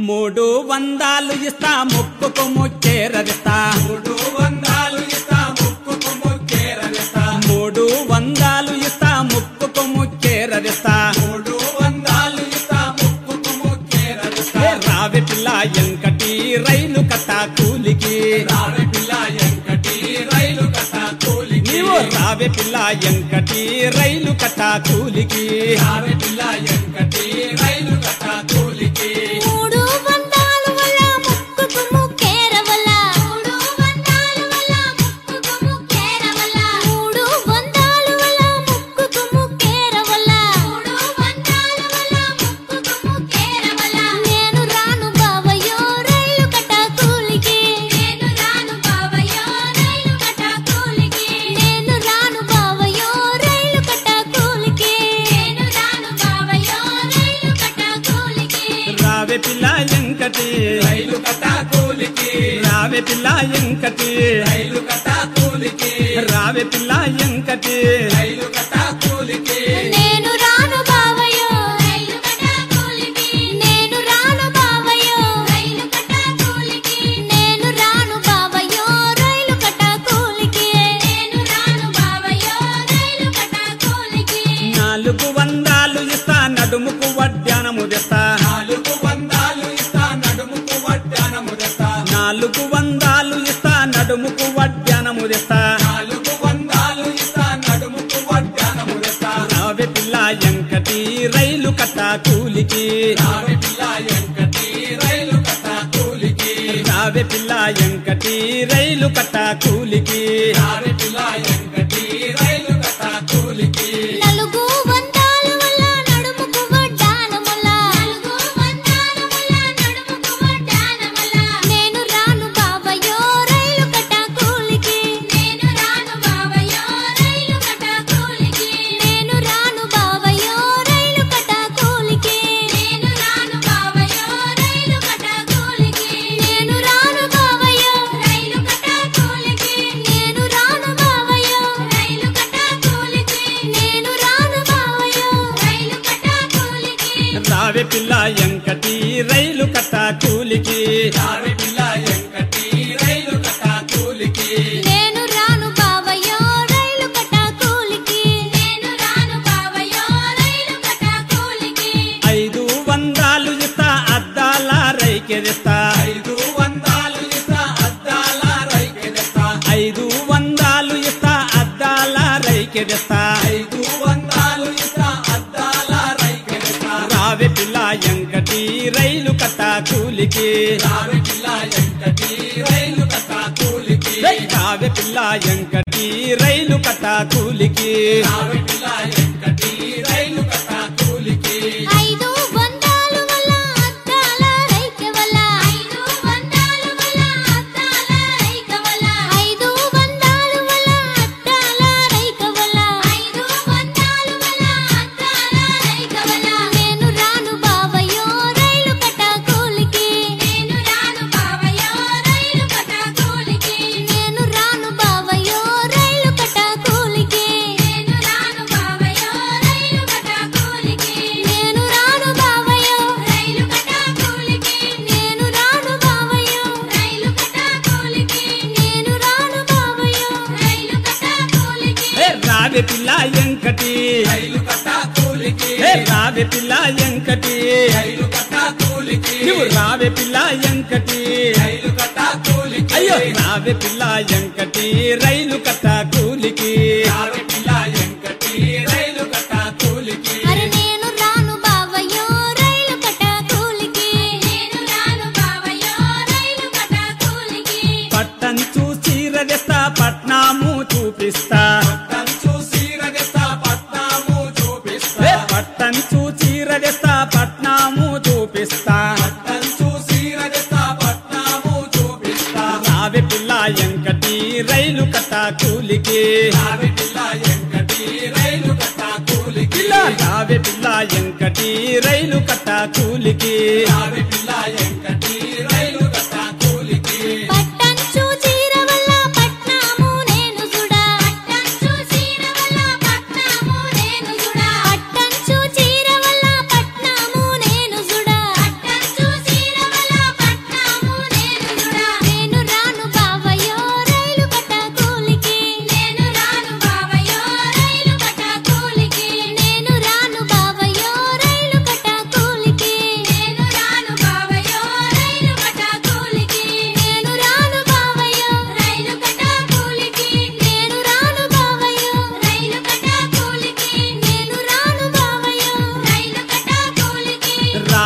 మూడు వందాలు ఇస్తా ముక్కుకు ముచ్చేరదిస్తా మూడు వందలు ఇస్తా ముక్కుకు ముక్కేరనిస్తా మూడు వందాలు ఇస్తా ముక్కుకు ముచ్చేరదిస్తా మూడు వందలు ఇస్తా ముక్కుకు ముక్కేరనిస్తా ఏ రావి పిల్ల ఎంకటి రైలు కట్ట కూలికి రావి పిల్ల ఎంకటి రైలు కట్ట కూలికి నీవు రావి పిల్ల ఎంకటి రైలు కట్ట కూలికి రావి పిల్ల ఎంకటి రైలు కట్ట కూలికి మూడు వందల వల్ల ముక్కుకు ముక్కేరవల మూడు వందల వల్ల ముక్కుకు ముక్కేరవల మూడు వందల వల్ల ముక్కుకు ముక్కేరవల మూడు వందల వల్ల ముక్కుకు ముక్కేరవల నేను రాను బావయ్యో రైలు కట్ట కూలికి నేను రాను బావయ్యో రైలు కట్ట కూలికి నేను రాను బావయ్యో రైలు కట్ట కూలికి నేను రాను బావయ్యో రైలు కట్ట కూలికి రావి పిల్ల ఎంకటి రైలు కట్ట కూలికి రావి పిల్ల ఎంకటి రైలు కట్ట కూలికి రావి పిల్ల ఎంకటి రైలు కట్ట కూలికి నేను రాను బావయ్యో రైలు కట్ట కూలికి నేను రాను బావయ్యో రైలు కట్ట కూలికి నేను రాను బావయ్యో రైలు కట్ట కూలికి నేను రాను బావయ్యో రైలు కట్ట కూలికి నాలుగు వందాలు ఇస్తా నడుముకు వడ్డానము తెస్తా నాలుగు వందలు ఇస్తా నడుముకు వడ్డానము తెస్తా నాలుగు వందాలు ఇస్తా నడుముకు వడ్డానము తెస్తా నాలుగు వందలు ఇస్తా నడుముకు వడ్డానము తెస్తా రావి పిల్ల ఎంకటి రైలు కట్ట కూలికి రావి పిల్ల ఎంకటి రైలు కట్ట కూలికి రావి పిల్ల ఎంకటి రైలు కట్ట కూలికి రావి పిల్ల ఎంకటి రైలు కట్ట కూలికి నలుగు వందల వల్ల నడుముకు వడ్డానముల నలుగు వందల వల్ల నడుముకు వడ్డానముల నేను రాను బావయ్యో రైలు కట్ట కూలికి నేను రాను బావయ్యో రైలు కట్ట కూలికి నేను రాను బావయ్యో రైలు కట్ట కూలికి నేను రాను బావయ్యో రైలు కట్ట కూలికి నేను రాను బావయ్యో రైలు కట్ట కూలికి నేను రాను బావయ్యో రైలు కట్ట కూలికి నేను రాను బావయ్యో రైలు కట్ట కూలికి రావి పిల్ల ఎంకటి రైలు కట్ట కూలికి రావి పిల్ల ఎంకటి రైలు కట్ట కూలికి నేను రాను బావయ్యో రైలు కట్ట కూలికి నేను రాను బావయ్యో రైలు కట్ట కూలికి ఐదు వందాలు ఇస్తా అద్దాల రైకెదిస్తా ఐదు వందలు ఇస్తా అద్దాల రైకెదెస్తా ఐదు వందాలు ఇస్తా అద్దాల రైకెదిస్తా ఐదు వందలు ఇస్తా అద్దాల రైకెదెస్తా రావి పిల్ల ఎంకటి రైలు కట్ట కూలికి రావి పిల్ల ఎంకటి రైలు కట్ట కూలికి రావి పిల్ల ఎంకటి రైలు కట్ట కూలికి రావి పిల్ల ఎంకటి రైలు కట్ట కూలికి ఐదు వందల వల్ల అద్దాల రైక వల్ల ఐదు వందల వల్ల అద్దాల రైక వల్ల ఐదు వందల వల్ల అద్దాల రైక వల్ల ఐదు వందల వల్ల అద్దాల రైక వల్ల నేను రాను బావయ్యో రైలు కట్ట కూలికి నేను రాను బావయ్యో రైలు కట్ట కూలికి నేను రాను బావయ్యో రైలు కట్ట కూలికి నేను రాను బావయ్యో రైలు కట్ట కూలికి నేను రాను బావయ్యో రైలు కట్ట కూలికి నేను రాను బావయ్యో రైలు కట్ట కూలికి నేను రాను బావయ్యో రైలు కట్ట కూలికి ఏ రావి పిల్ల ఎంకటి రైలు కట్ట కూలికి ఏ రావి పిల్ల ఎంకటి రైలు కట్ట కూలికి నువ్వు రావి పిల్ల ఎంకటి రైలు కట్ట కూలికి అయ్యో రావి పిల్ల ఎంకటి రైలు కట్ట కూలికి రావి పిల్ల ఎంకటి రైలు కట్ట కూలికి అరే నేను రాను బావయ్యో రైలు కట్ట కూలికి నేను రాను బావయ్యో రైలు కట్ట కూలికి పట్టం చూసి రదిస్తా పట్నాము చూపిస్తా కంచు సీరగెస్తా పట్నాము చూపిస్తా ఏ పట్టం చూసి రదిస్తా పట్నాము చూపిస్తా కంచు సీరగెస్తా పట్నాము చూపిస్తా రావి పిల్ల ఎంకటి రైలు కట్ట కూలికి రావి పిల్ల ఎంకటి రైలు కట్ట కూలికి పిల్ల రావి పిల్ల ఎంకటి రైలు కట్ట కూలికి రావి పిల్ల ఎంకటి రైలు కట్ట కూలికి పట్టంచు చీర వల్ల పట్నాము నేను సుడా పట్టంచు చీర వల్ల పట్నాము నేను సుడా పట్టంచు చీర వల్ల పట్నాము నేను సుడా పట్టంచు చీర వల్ల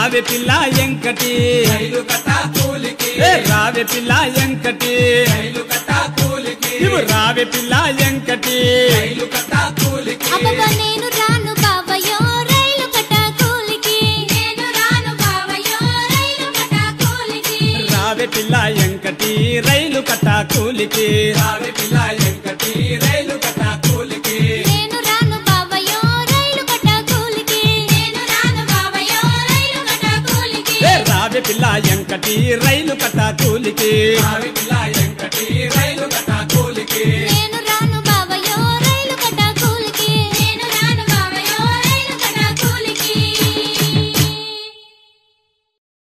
రావే పిల్ల ఎంకటి రైలు కట్ట కూలికి ఏ రావే పిల్ల ఎంకటి రైలు కట్ట కూలికి నువ్వు రావే పిల్ల ఎంకటి రైలు కట్ట కూలికి అబ్బబ్బ నేను రాను బావయ్యో రైలు కట్ట కూలికి నేను రాను బావయ్యో రైలు కట్ట కూలికి రావే పిల్ల ఎంకటి రైలు కట్ట కూలికి రావి పిల్ల ఎంకటి రైలు కట్ట కూలికి నేను రాను బావయ్యో రైలు కట్ట కూలికి నేను రాను బావయ్యో రైలు కట్ట కూలికి ఏ రావే పిల్ల ఎంకటి రైలు కట్ట కూలికి రావి పిల్ల ఎంకటి రైలు కట్ట